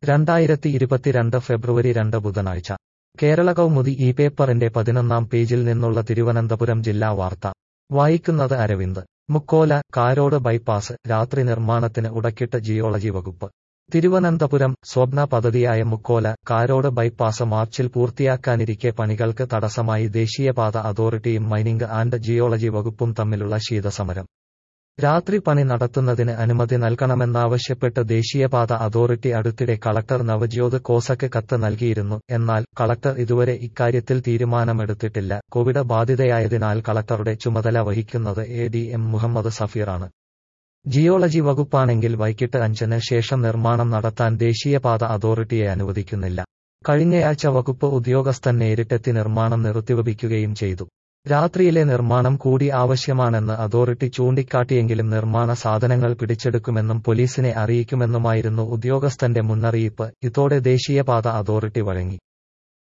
രണ്ടായിരത്തി ഇരുപത്തിരണ്ട് ഫെബ്രുവരി രണ്ട് ബുധനാഴ്ച കേരള കൗമുദി ഈ പേപ്പറിന്റെ പതിനൊന്നാം പേജിൽ നിന്നുള്ള തിരുവനന്തപുരം ജില്ലാ വാർത്ത വായിക്കുന്നത് അരവിന്ദ് മുക്കോല കാരോട് ബൈപ്പാസ് രാത്രി നിർമ്മാണത്തിന് ഉടക്കിട്ട് ജിയോളജി വകുപ്പ് തിരുവനന്തപുരം സ്വപ്ന പദ്ധതിയായ മുക്കോല കാരോട് ബൈപ്പാസ് മാർച്ചിൽ പൂർത്തിയാക്കാനിരിക്കെ പണികൾക്ക് തടസ്സമായി ദേശീയപാത അതോറിറ്റിയും മൈനിംഗ് ആൻഡ് ജിയോളജി വകുപ്പും തമ്മിലുള്ള ശീതസമരം രാത്രി പണി നടത്തുന്നതിന് അനുമതി നൽകണമെന്നാവശ്യപ്പെട്ട് ദേശീയപാത അതോറിറ്റി അടുത്തിടെ കളക്ടർ നവജ്യോത് കോസക്ക് കത്ത് നൽകിയിരുന്നു എന്നാൽ കളക്ടർ ഇതുവരെ ഇക്കാര്യത്തിൽ തീരുമാനമെടുത്തിട്ടില്ല കോവിഡ് ബാധിതയായതിനാൽ കളക്ടറുടെ ചുമതല വഹിക്കുന്നത് എ ഡി എം മുഹമ്മദ് സഫീറാണ് ജിയോളജി വകുപ്പാണെങ്കിൽ വൈകിട്ട് അഞ്ചിന് ശേഷം നിർമ്മാണം നടത്താൻ ദേശീയപാത അതോറിറ്റിയെ അനുവദിക്കുന്നില്ല കഴിഞ്ഞയാഴ്ച വകുപ്പ് ഉദ്യോഗസ്ഥൻ നേരിട്ടെത്തി നിർമ്മാണം നിർത്തിവെപ്പിക്കുകയും ചെയ്തു രാത്രിയിലെ നിർമ്മാണം കൂടി ആവശ്യമാണെന്ന് അതോറിറ്റി ചൂണ്ടിക്കാട്ടിയെങ്കിലും നിർമ്മാണ സാധനങ്ങൾ പിടിച്ചെടുക്കുമെന്നും പോലീസിനെ അറിയിക്കുമെന്നുമായിരുന്നു ഉദ്യോഗസ്ഥന്റെ മുന്നറിയിപ്പ് ഇതോടെ ദേശീയപാത അതോറിറ്റി വഴങ്ങി